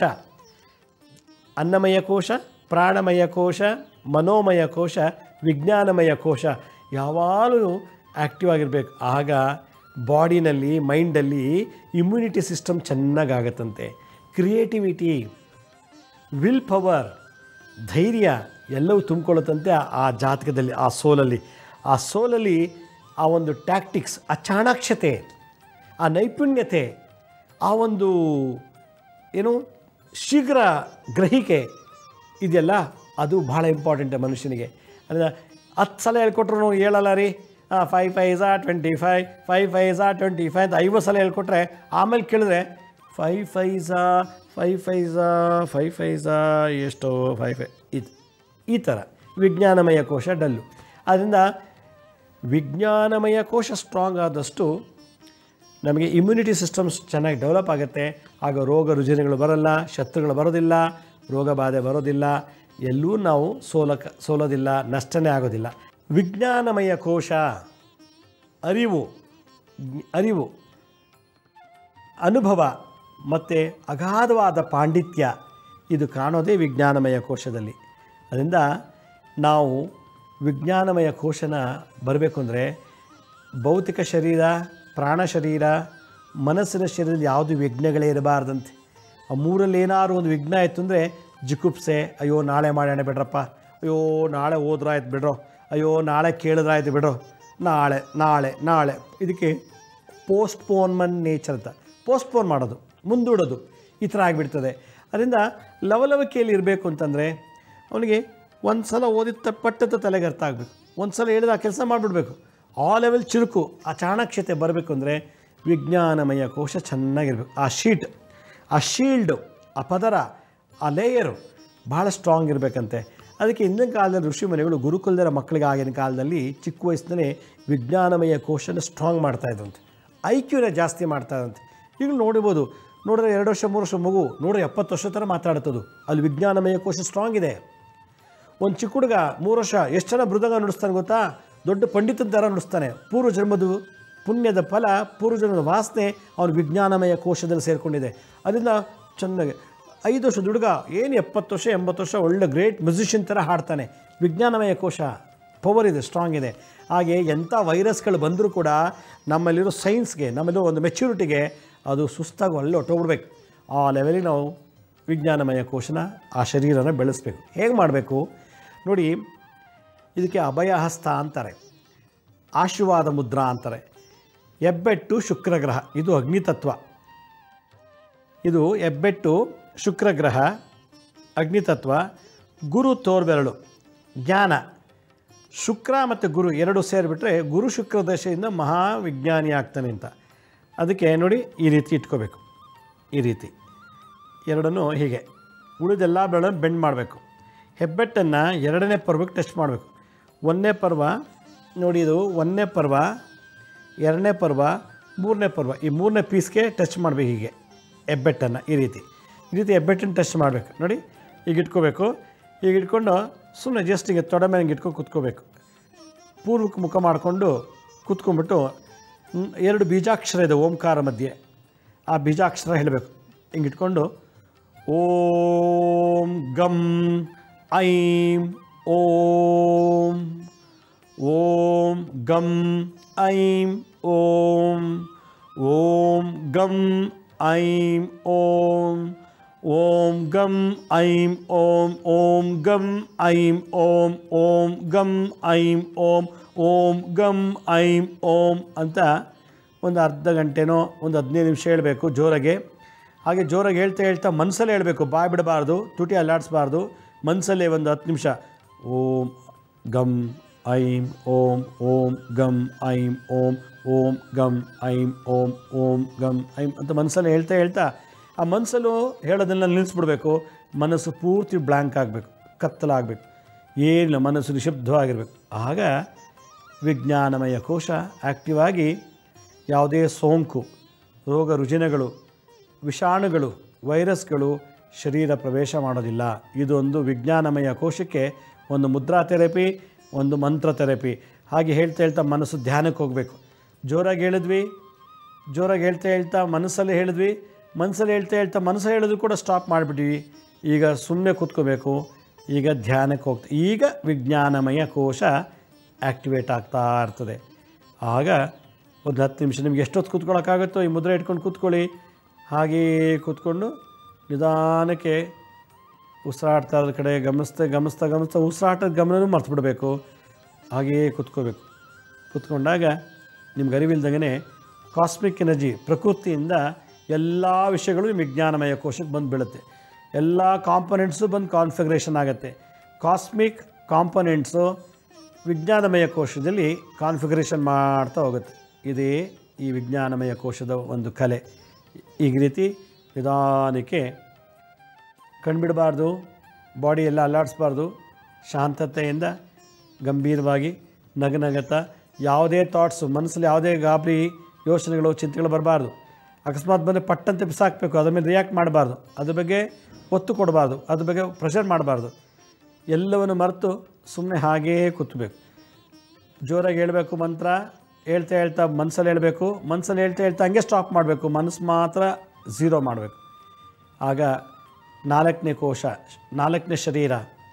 ಅನ್ನಮಯ ಕೋಶ ಪ್ರಾಣಮಯ ಕೋಶ ಮನೋಮಯ ಕೋಶ ವಿಜ್ಞಾನಮಯ ಕೋಶ ಯಾವಾಗಲೂ ಆ್ಯಕ್ಟಿವ್ ಆಗಿರಬೇಕು ಆಗ ಬಾಡಿನಲ್ಲಿ ಮೈಂಡಲ್ಲಿ ಇಮ್ಯುನಿಟಿ ಸಿಸ್ಟಮ್ ಚೆನ್ನಾಗಾಗತ್ತಂತೆ ಕ್ರಿಯೇಟಿವಿಟಿ ವಿಲ್ ಪವರ್ ಧೈರ್ಯ ಎಲ್ಲವೂ ತುಂಬಿಕೊಳ್ಳುತ್ತಂತೆ ಆ- ಆ ಜಾತಕದಲ್ಲಿ ಆ ಸೋಲಲ್ಲಿ ಆ ಸೋಲಲ್ಲಿ ಆ ಒಂದು ಟ್ಯಾಕ್ಟಿಕ್ಸ್ ಆ ಚಾಣಾಕ್ಷತೆ ಆ ನೈಪುಣ್ಯತೆ ಆ ಒಂದು ಏನು ಶೀಘ್ರ ಗ್ರಹಿಕೆ ಇದೆಯಲ್ಲ ಅದು ಭಾಳ ಇಂಪಾರ್ಟೆಂಟ್ ಮನುಷ್ಯನಿಗೆ ಅಂದರೆ ಹತ್ತು ಸಲ ಹೇಳ್ಕೊಟ್ರು ನಾವು ಹೇಳಲ್ಲ ರೀ ಹಾಂ ಫೈವ್ ಫೈಝಾ ಟ್ವೆಂಟಿ ಫೈವ್ ಫೈವ್ ಫೈಝಾ ಟ್ವೆಂಟಿ ಫೈವ್ ಅಂತ ಐವತ್ತು ಸಲ ಹೇಳ್ಕೊಟ್ರೆ ಆಮೇಲೆ ಕೇಳಿದ್ರೆ ಫೈವ್ ಫೈಝಾ ಫೈವ್ ಫೈಝಾ ಫೈವ್ ಫೈಝಾ ಎಷ್ಟು ಫೈವ್ ಫೈ ಇದು ಈ ಥರ ವಿಜ್ಞಾನಮಯ ಕೋಶ ಡಲ್ಲು ಆದ್ದರಿಂದ ವಿಜ್ಞಾನಮಯ ಕೋಶ ಸ್ಟ್ರಾಂಗ್ ಆದಷ್ಟು ನಮಗೆ ಇಮ್ಯುನಿಟಿ ಸಿಸ್ಟಮ್ಸ್ ಚೆನ್ನಾಗಿ ಡೆವಲಪ್ ಆಗುತ್ತೆ ಆಗ ರೋಗ ರುಜಿನಗಳು ಬರಲ್ಲ ಶತ್ರುಗಳು ಬರೋದಿಲ್ಲ ರೋಗ ಬಾಧೆ ಬರೋದಿಲ್ಲ ಎಲ್ಲೂ ನಾವು ಸೋಲಕ ಸೋಲೋದಿಲ್ಲ ನಷ್ಟನೇ ಆಗೋದಿಲ್ಲ ವಿಜ್ಞಾನಮಯ ಕೋಶ ಅರಿವು ಜ್ಞ- ಅರಿವು ಅನುಭವ ಮತ್ತು ಅಗಾಧವಾದ ಪಾಂಡಿತ್ಯ ಇದು ಕಾಣೋದೇ ವಿಜ್ಞಾನಮಯ ಕೋಶದಲ್ಲಿ ಅದರಿಂದ ನಾವು ವಿಜ್ಞಾನಮಯ ಕೋಶನ ಬರಬೇಕು ಅಂದರೆ ಭೌತಿಕ ಶರೀರ ಪ್ರಾಣ ಶರೀರ ಮನಸ್ಸಿನ ಶರೀರದ ಯಾವುದು ವಿಘ್ನಗಳೇ ಇರಬಾರ್ದಂತೆ ಆ ಮೂರಲ್ಲಿ ಏನಾದ್ರು ಒಂದು ವಿಘ್ನ ಆಯಿತು ಅಂದರೆ ಜಿಗುಪ್ಸೆ ಅಯ್ಯೋ ನಾಳೆ ಮಾಡೋಣ ಬಿಡ್ರಪ್ಪ ಅಯ್ಯೋ ನಾಳೆ ಹೋದ್ರಾಯ್ತು ಬಿಡ್ರೋ ಅಯ್ಯೋ ನಾಳೆ ಕೇಳಿದ್ರಾಯ್ತು ಬಿಡ್ರೋ ನಾಳೆ ನಾಳೆ ನಾಳೆ ಇದಕ್ಕೆ ಪೋಸ್ಟ್ಪೋನ್ಮೆಂಟ್ ನೇಚರ್ ಅಂತ ಪೋಸ್ಟ್ಪೋನ್ ಮಾಡೋದು ಮುಂದೂಡೋದು ಈ ಥರ ಆಗಿಬಿಡ್ತದೆ ಅದರಿಂದ ಲವಲವಿಕೆಯಲ್ಲಿ ಇರಬೇಕು ಅಂತಂದರೆ ಅವನಿಗೆ ಒಂದು ಸಲ ಓದಿದ ತ- ಪಟ್ಟದ ತಲೆಗೆ ಅರ್ಥ ಆಗಬೇಕು ಒಂದು ಸಲ ಹೇಳಿದ ಆ ಕೆಲಸ ಮಾಡಿಬಿಡ್ಬೇಕು ಆ ಲೆವೆಲ್ ಚುರುಕು ಆ ಚಾಣಾಕ್ಷತೆ ಬರಬೇಕು ಅಂದರೆ ವಿಜ್ಞಾನಮಯ ಕೋಶ ಚೆನ್ನಾಗಿರ್ಬೇಕು ಆ ಶೀಟ್ ಆ ಶೀಲ್ಡು ಆ ಪದರ ಆ ಲೇಯರು ಭಾಳ ಸ್ಟ್ರಾಂಗ್ ಇರಬೇಕಂತೆ ಅದಕ್ಕೆ ಹಿಂದಿನ ಕಾಲದಲ್ಲಿ ಋಷಿ ಮನೆಗಳು ಗುರುಕುಲದರ ಮಕ್ಕಳಿಗೆ ಆಗಿನ ಕಾಲದಲ್ಲಿ ಚಿಕ್ಕ ವಯಸ್ಸಿನಲ್ಲಿ ವಿಜ್ಞಾನಮಯ ಕೋಶನ ಸ್ಟ್ರಾಂಗ್ ಮಾಡ್ತಾ ಇದ್ರಂತೆ ಐ ಕ್ಯೂನ ಜಾಸ್ತಿ ಮಾಡ್ತಾ ಇದ್ರಂತೆ ಈಗ ನೋಡ್ಬೋದು ನೋಡಿದ್ರೆ ಎರಡು ವರ್ಷ ಮೂರು ವರ್ಷ ಮಗು ನೋಡ್ರೆ ಎಪ್ಪತ್ತು ವರ್ಷ ಥರ ಮಾತಾಡ್ತದು ಅಲ್ಲಿ ವಿಜ್ಞಾನಮಯ ಕೋಶ ಸ್ಟ್ರಾಂಗ್ ಇದೆ ಒಂದು ಚಿಕ್ಕ ಹುಡುಗ ಮೂರು ವರ್ಷ ಎಷ್ಟು ಜನ ಮೃದಂಗ ನುಡಿಸ್ತಾನೆ ಗೊತ್ತಾ ದೊಡ್ಡ ಪಂಡಿತನ ಥರ ನುಡಿಸ್ತಾನೆ ಪೂರ್ವ ಜನ್ಮದ ಪುಣ್ಯದ ಫಲ ಪೂರ್ವ ಜನ್ಮದ ವಾಸನೆ ಅವನ ವಿಜ್ಞಾನಮಯ ಕೋಶದಲ್ಲಿ ಸೇರಿಕೊಂಡಿದೆ ಅದರಿಂದ ಚೆನ್ನಾಗಿ ಐದು ವರ್ಷದ ಹುಡುಗ ಏನು ಎಪ್ಪತ್ತು ವರ್ಷ ಎಂಬತ್ತು ವರ್ಷ ಒಳ್ಳೆ ಗ್ರೇಟ್ ಮ್ಯೂಸಿಷಿಯನ್ ಥರ ಹಾಡ್ತಾನೆ ವಿಜ್ಞಾನಮಯ ಕೋಶ ಪವರ್ ಇದೆ ಸ್ಟ್ರಾಂಗ್ ಇದೆ ಹಾಗೆ ಎಂಥ ವೈರಸ್ಗಳು ಬಂದರೂ ಕೂಡ ನಮ್ಮಲ್ಲಿರೋ ಸೈನ್ಸ್ಗೆ ನಮ್ಮಲ್ಲಿರೋ ಒಂದು ಮೆಚ್ಯೂರಿಟಿಗೆ ಅದು ಸುಸ್ತಾಗಿ ಒಳ್ಳೆ ಹೊಟ್ಟೋಗ್ಬಿಡ್ಬೇಕು ಆ ಲೆವೆಲಿಗೆ ನಾವು ವಿಜ್ಞಾನಮಯ ಕೋಶನ ಆ ಶರೀರನ ಬೆಳೆಸಬೇಕು ಹೇಗೆ ಮಾಡಬೇಕು ನೋಡಿ ಇದಕ್ಕೆ ಅಭಯಹಸ್ತ ಅಂತಾರೆ ಆಶೀರ್ವಾದ ಮುದ್ರಾ ಅಂತಾರೆ ಹೆಬ್ಬೆಟ್ಟು ಶುಕ್ರಗ್ರಹ ಇದು ಅಗ್ನಿತತ್ವ ಇದು ಹೆಬ್ಬೆಟ್ಟು ಶುಕ್ರ ಗ್ರಹ ಅಗ್ನಿತತ್ವ ಗುರು ತೋರ್ಬೆರಳು ಜ್ಞಾನ ಶುಕ್ರ ಮತ್ತು ಗುರು ಎರಡು ಸೇರಿಬಿಟ್ರೆ ಗುರು ಶುಕ್ರ ದಶೆಯಿಂದ ಮಹಾವಿಜ್ಞಾನಿ ಆಗ್ತಾನೆ ಅಂತ ಅದಕ್ಕೆ ನೋಡಿ ಈ ರೀತಿ ಇಟ್ಕೋಬೇಕು ಈ ರೀತಿ ಎರಡನ್ನೂ ಹೀಗೆ ಉಳಿದೆಲ್ಲ ಬೆಳೆಗಳನ್ನು ಬೆಂಡ್ ಮಾಡಬೇಕು ಹೆಬ್ಬೆಟ್ಟನ್ನು ಎರಡನೇ ಪರ್ವಕ್ಕೆ ಟಚ್ ಮಾಡಬೇಕು ಒಂದನೇ ಪರ್ವ ನೋಡಿ ಇದು ಒಂದನೇ ಪರ್ವ ಎರಡನೇ ಪರ್ವ ಮೂರನೇ ಪರ್ವ ಈ ಮೂರನೇ ಪೀಸ್ಗೆ ಟಚ್ ಮಾಡಬೇಕು ಹೀಗೆ ಹೆಬ್ಬೆಟ್ಟನ್ನು ಈ ರೀತಿ ಈ ರೀತಿ ಹೆಬ್ಬೆಟ್ಟನ್ನು ಟಚ್ ಮಾಡಬೇಕು ನೋಡಿ ಈಗ ಇಟ್ಕೋಬೇಕು ಈಗ ಇಟ್ಕೊಂಡು ಸುಮ್ಮನೆ ಜಸ್ಟ್ ಈಗ ತೊಡೆ ಮೇಲೆ ಹಿಂಗೆ ಇಟ್ಕೊಂಡು ಕುತ್ಕೋಬೇಕು ಪೂರ್ವಕ್ಕೆ ಮುಖ ಮಾಡಿಕೊಂಡು ಕೂತ್ಕೊಂಡ್ಬಿಟ್ಟು ಮ್, ಎರಡು ಬೀಜಾಕ್ಷರ ಇದೆ ಓಂಕಾರ ಮಧ್ಯೆ ಆ ಬೀಜಾಕ್ಷರ ಹೇಳಬೇಕು ಹಿಂಗೆ ಇಟ್ಕೊಂಡು ಓಂ ಗಂ ಐಂ ಓಂ ಓಂ ಗಂ ಐಂ ಓಂ ಓಂ ಗಂ ಐಂ ಓಂ ಓಂ ಗಂ ಐಂ ಓಂ ಓಂ ಗಂ ಐಂ ಓಂ ಓಂ ಗಂ ಐಂ ಓಂ ಓಂ ಗಂ ಐಂ ಓಂ ಅಂತ ಒಂದು ಅರ್ಧ ಗಂಟೆನೋ ಒಂದು ಹದಿನೈದು ನಿಮಿಷ ಹೇಳಬೇಕು ಜೋರಾಗೆ ಹಾಗೆ ಜೋರಾಗಿ ಹೇಳ್ತಾ ಹೇಳ್ತಾ ಮನಸ್ಸಲ್ಲೇ ಹೇಳಬೇಕು ಬಾಯ್ ಬಿಡಬಾರ್ದು ತುಟಿ ಅಲ್ಲಾಡಿಸ್ಬಾರ್ದು ಮನಸ್ಸಲ್ಲೇ ಒಂದು ಹತ್ತು ನಿಮಿಷ ಓಂ ಗಂ ಐಂ ಓಂ ಓಂ ಗಂ ಐಂ ಓಂ ಓಂ ಗಂ ಐಂ ಓಂ ಓಂ ಗಂ ಐಂ ಅಂತ ಮನಸ್ಸಲ್ಲಿ ಹೇಳ್ತಾ ಹೇಳ್ತಾ ಆ ಮನಸ್ಸಲ್ಲೂ ಹೇಳೋದನ್ನೆಲ್ಲ ನಿಲ್ಲಿಸ್ಬಿಡ್ಬೇಕು ಮನಸ್ಸು ಪೂರ್ತಿ ಬ್ಲ್ಯಾಂಕ್ ಆಗಬೇಕು ಕತ್ತಲಾಗಬೇಕು ಏನಿಲ್ಲ ಮನಸ್ಸು ನಿಶಬ್ದವಾಗಿರಬೇಕು ಆಗ ವಿಜ್ಞಾನಮಯ ಕೋಶ ಆ್ಯಕ್ಟಿವ್ ಆಗಿ ಯಾವುದೇ ಸೋಂಕು ರೋಗ ರುಜಿನಗಳು ವಿಷಾಣುಗಳು ವೈರಸ್ಗಳು ಶರೀರ ಪ್ರವೇಶ ಮಾಡೋದಿಲ್ಲ ಇದೊಂದು ವಿಜ್ಞಾನಮಯ ಕೋಶಕ್ಕೆ ಒಂದು ಮುದ್ರಾ ಥೆರಪಿ ಒಂದು ಮಂತ್ರ ಥೆರಪಿ ಹಾಗೆ ಹೇಳ್ತಾ ಹೇಳ್ತಾ ಮನಸ್ಸು ಧ್ಯಾನಕ್ಕೆ ಹೋಗಬೇಕು ಜೋರಾಗಿ ಹೇಳಿದ್ವಿ ಜೋರಾಗಿ ಹೇಳ್ತಾ ಹೇಳ್ತಾ ಮನಸ್ಸಲ್ಲಿ ಹೇಳಿದ್ವಿ ಮನಸ್ಸಲ್ಲಿ ಹೇಳ್ತಾ ಹೇಳ್ತಾ ಮನಸ್ಸಲ್ಲಿ ಹೇಳಿದ್ರು ಕೂಡ ಸ್ಟಾಪ್ ಮಾಡಿಬಿಟ್ವಿ ಈಗ ಸುಮ್ಮನೆ ಕೂತ್ಕೋಬೇಕು ಈಗ ಧ್ಯಾನಕ್ಕೆ ಹೋಗ್ತಾ ಈಗ ವಿಜ್ಞಾನಮಯ ಕೋಶ ಆ್ಯಕ್ಟಿವೇಟ್ ಆಗ್ತಾ ಇರ್ತದೆ ಆಗ ಒಂದು ಹತ್ತು ನಿಮಿಷ ನಿಮ್ಗೆ ಎಷ್ಟೊತ್ತು ಕೂತ್ಕೊಳ್ಳೋಕ್ಕಾಗುತ್ತೋ ಈ ಮುದ್ರೆ ಇಟ್ಕೊಂಡು ಕೂತ್ಕೊಳ್ಳಿ ಹಾಗೆಯೇ ಕೂತ್ಕೊಂಡು ನಿಧಾನಕ್ಕೆ ಉಸಿರಾಡ್ತಾ ಇರೋದ ಕಡೆ ಗಮನಿಸ್ತಾ ಗಮನಿಸ್ತಾ ಗಮನಿಸ್ತಾ ಉಸಿರಾಟದ ಗಮನನೂ ಮರ್ತು ಬಿಡಬೇಕು ಹಾಗೆಯೇ ಕೂತ್ಕೋಬೇಕು ಕೂತ್ಕೊಂಡಾಗ ನಿಮ್ಗೆ ಅರಿವಿಲ್ದಂಗೆ ಕಾಸ್ಮಿಕ್ ಎನರ್ಜಿ ಪ್ರಕೃತಿಯಿಂದ ಎಲ್ಲ ವಿಷಯಗಳು ನಿಮ್ಮ ವಿಜ್ಞಾನಮಯ ಕೋಶಕ್ಕೆ ಬಂದು ಬೀಳುತ್ತೆ ಎಲ್ಲ ಕಾಂಪೊನೆಂಟ್ಸು ಬಂದು ಕಾನ್ಫಿಗರೇಷನ್ ಆಗುತ್ತೆ ಕಾಸ್ಮಿಕ್ ಕಾಂಪೊನೆಂಟ್ಸು ವಿಜ್ಞಾನಮಯ ಕೋಶದಲ್ಲಿ ಕಾನ್ಫಿಗರೇಷನ್ ಮಾಡ್ತಾ ಹೋಗುತ್ತೆ ಇದೇ ಈ ವಿಜ್ಞಾನಮಯ ಕೋಶದ ಒಂದು ಕಲೆ ಈ ರೀತಿ ನಿಧಾನಕ್ಕೆ ಕಣ್ಬಿಡಬಾರ್ದು ಬಾಡಿ ಎಲ್ಲ ಅಲ್ಲಾಡಿಸ್ಬಾರ್ದು ಶಾಂತತೆಯಿಂದ ಗಂಭೀರವಾಗಿ ನಗನಗತ ಯಾವುದೇ ಥಾಟ್ಸು ಮನಸ್ಸಲ್ಲಿ ಯಾವುದೇ ಗಾಬರಿ ಯೋಚನೆಗಳು ಚಿಂತೆಗಳು ಬರಬಾರ್ದು ಅಕಸ್ಮಾತ್ ಬಂದರೆ ಪಟ್ಟಂತೆ ಬಿಸಾಕಬೇಕು ಅದ್ರ ಮೇಲೆ ರಿಯಾಕ್ಟ್ ಮಾಡಬಾರ್ದು ಅದ್ರ ಬಗ್ಗೆ ಒತ್ತು ಕೊಡಬಾರ್ದು ಅದ್ರ ಬಗ್ಗೆ ಪ್ರೆಷರ್ ಮಾಡಬಾರ್ದು ಎಲ್ಲವನ್ನು ಮರೆತು ಸುಮ್ಮನೆ ಹಾಗೇ ಕೂತ್ಬೇಕು ಜೋರಾಗಿ ಹೇಳಬೇಕು ಮಂತ್ರ ಹೇಳ್ತಾ ಹೇಳ್ತಾ ಮನಸ್ಸಲ್ಲಿ ಹೇಳಬೇಕು ಮನಸ್ಸಲ್ಲಿ ಹೇಳ್ತಾ ಹೇಳ್ತಾ ಹಂಗೆ ಸ್ಟಾಪ್ ಮಾಡಬೇಕು ಮನಸ್ಸು ಮಾತ್ರ ಝೀರೋ ಮಾಡಬೇಕು ಆಗ ನಾಲ್ಕನೇ ಕೋಶ ನಾಲ್ಕನೇ ಶರೀರ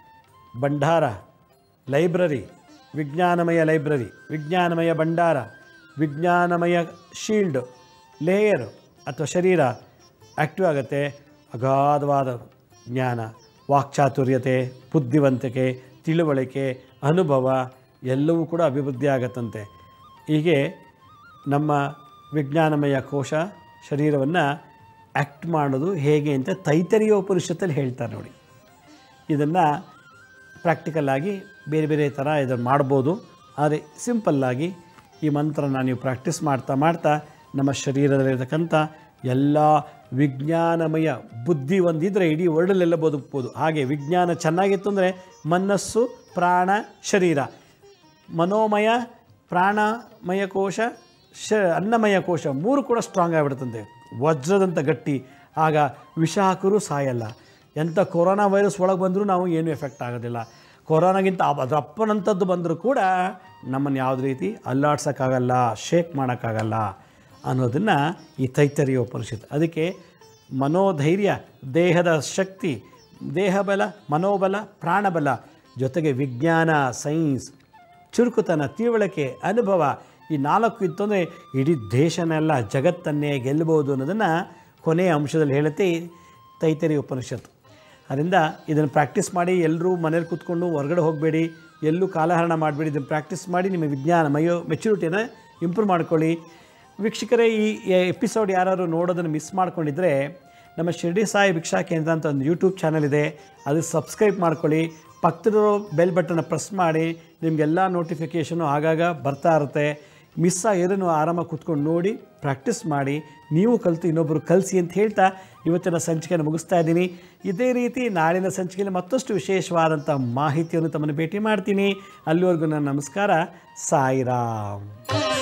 ಭಂಡಾರ ಲೈಬ್ರರಿ ವಿಜ್ಞಾನಮಯ ಲೈಬ್ರರಿ ವಿಜ್ಞಾನಮಯ ಭಂಡಾರ ವಿಜ್ಞಾನಮಯ ಶೀಲ್ಡ್ ಲೇಯರ್ ಅಥವಾ ಶರೀರ ಆ್ಯಕ್ಟಿವ್ ಆಗುತ್ತೆ ಅಗಾಧವಾದ ಜ್ಞಾನ ವಾಕ್ಚಾತುರ್ಯತೆ ಬುದ್ಧಿವಂತಿಕೆ ತಿಳುವಳಿಕೆ ಅನುಭವ ಎಲ್ಲವೂ ಕೂಡ ಅಭಿವೃದ್ಧಿ ಆಗತ್ತಂತೆ ಹೀಗೆ ನಮ್ಮ ವಿಜ್ಞಾನಮಯ ಕೋಶ ಶರೀರವನ್ನು ಆ್ಯಕ್ಟ್ ಮಾಡೋದು ಹೇಗೆ ಅಂತ ತೈತರಿಯ ಉಪನಿಷತ್ತಲ್ಲಿ ಹೇಳ್ತಾರೆ ನೋಡಿ ಇದನ್ನು ಪ್ರಾಕ್ಟಿಕಲ್ಲಾಗಿ ಬೇರೆ ಬೇರೆ ಥರ ಇದನ್ನು ಮಾಡ್ಬೋದು ಆದರೆ ಸಿಂಪಲ್ಲಾಗಿ ಈ ಮಂತ್ರನ ನೀವು ಪ್ರಾಕ್ಟೀಸ್ ಮಾಡ್ತಾ ಮಾಡ್ತಾ ನಮ್ಮ ಶರೀರದಲ್ಲಿರ್ತಕ್ಕಂಥ ಎಲ್ಲ ವಿಜ್ಞಾನಮಯ ಬುದ್ಧಿ ಒಂದಿದ್ರೆ ಇಡೀ ವರ್ಲ್ಡಲ್ಲೆಲ್ಲ ಬದುಕ್ಬೋದು ಹಾಗೆ ವಿಜ್ಞಾನ ಚೆನ್ನಾಗಿತ್ತು ಅಂದರೆ ಮನಸ್ಸು ಪ್ರಾಣ ಶರೀರ ಮನೋಮಯ ಪ್ರಾಣಮಯ ಕೋಶ ಶ ಅನ್ನಮಯ ಕೋಶ ಮೂರು ಕೂಡ ಸ್ಟ್ರಾಂಗ್ ಆಗಿಬಿಡುತ್ತಂತೆ ವಜ್ರದಂಥ ಗಟ್ಟಿ ಆಗ ವಿಷ ಹಾಕಿರೂ ಸಾಯಲ್ಲ ಎಂಥ ಕೊರೋನಾ ವೈರಸ್ ಒಳಗೆ ಬಂದರೂ ನಾವು ಏನೂ ಎಫೆಕ್ಟ್ ಆಗೋದಿಲ್ಲ ಕೊರೋನಾಗಿಂತ ಅಪ್- ಅದ್ರ ಅಪ್ಪನಂಥದ್ದು ಬಂದರೂ ಕೂಡ ನಮ್ಮನ್ನು ಯಾವುದೇ ರೀತಿ ಅಲ್ಲಾಡ್ಸೋಕ್ಕಾಗಲ್ಲ ಶೇಕ್ ಮಾಡೋಕ್ಕಾಗಲ್ಲ ಅನ್ನೋದನ್ನು ಈ ತೈತರಿಯ ಉಪನಿಷತ್ತು ಅದಕ್ಕೆ ಮನೋಧೈರ್ಯ ದೇಹದ ಶಕ್ತಿ ದೇಹಬಲ ಮನೋಬಲ ಪ್ರಾಣಬಲ ಜೊತೆಗೆ ವಿಜ್ಞಾನ ಸೈನ್ಸ್ ಚುರುಕುತನ ತಿಳುವಳಿಕೆ ಅನುಭವ ಈ ನಾಲ್ಕು ಇತ್ತು ಅಂದರೆ ಇಡೀ ದೇಶನೆಲ್ಲ ಜಗತ್ತನ್ನೇ ಗೆಲ್ಲಬಹುದು ಅನ್ನೋದನ್ನು ಕೊನೆಯ ಅಂಶದಲ್ಲಿ ಹೇಳುತ್ತೆ ಈ ತೈತರಿ ಉಪನಿಷತ್ತು ಅದರಿಂದ ಇದನ್ನು ಪ್ರಾಕ್ಟೀಸ್ ಮಾಡಿ ಎಲ್ಲರೂ ಮನೇಲಿ ಕೂತ್ಕೊಂಡು ಹೊರಗಡೆ ಹೋಗಬೇಡಿ ಎಲ್ಲೂ ಕಾಲಹರಣ ಮಾಡಬೇಡಿ ಇದನ್ನು ಪ್ರಾಕ್ಟೀಸ್ ಮಾಡಿ ನಿಮ್ಮ ವಿಜ್ಞಾನ ಮಯೋ ಮೆಚುರಿಟಿನ ಇಂಪ್ರೂವ್ ಮಾಡ್ಕೊಳ್ಳಿ ವೀಕ್ಷಕರೇ ಈ ಎಪಿಸೋಡ್ ಯಾರು ನೋಡೋದನ್ನು ಮಿಸ್ ಮಾಡ್ಕೊಂಡಿದ್ರೆ ನಮ್ಮ ಶಿರ್ಡಿ ಸಾಯಿ ಭಿಕ್ಷಾ ಕೇಂದ್ರ ಅಂತ ಒಂದು ಯೂಟ್ಯೂಬ್ ಚಾನಲ್ ಇದೆ ಅದಕ್ಕೆ ಸಬ್ಸ್ಕ್ರೈಬ್ ಮಾಡ್ಕೊಳ್ಳಿ ಪಕ್ಕದಲ್ಲಿರೋ ಬೆಲ್ ಬಟನ್ನ ಪ್ರೆಸ್ ಮಾಡಿ ನಿಮಗೆಲ್ಲ ನೋಟಿಫಿಕೇಷನು ಆಗಾಗ ಬರ್ತಾ ಇರುತ್ತೆ ಮಿಸ್ ಆಗಿರೋ ನೀವು ಆರಾಮಾಗಿ ಕೂತ್ಕೊಂಡು ನೋಡಿ ಪ್ರಾಕ್ಟೀಸ್ ಮಾಡಿ ನೀವು ಕಲಿತು ಇನ್ನೊಬ್ಬರು ಕಲಿಸಿ ಅಂತ ಹೇಳ್ತಾ ಇವತ್ತಿನ ಸಂಚಿಕೆಯನ್ನು ಮುಗಿಸ್ತಾ ಇದ್ದೀನಿ ಇದೇ ರೀತಿ ನಾಳಿನ ಸಂಚಿಕೆಯಲ್ಲಿ ಮತ್ತಷ್ಟು ವಿಶೇಷವಾದಂಥ ಮಾಹಿತಿಯನ್ನು ತಮ್ಮನ್ನು ಭೇಟಿ ಮಾಡ್ತೀನಿ ಅಲ್ಲಿವರೆಗೂ ನನ್ನ ನಮಸ್ಕಾರ ಸಾಯಿರಾಮ್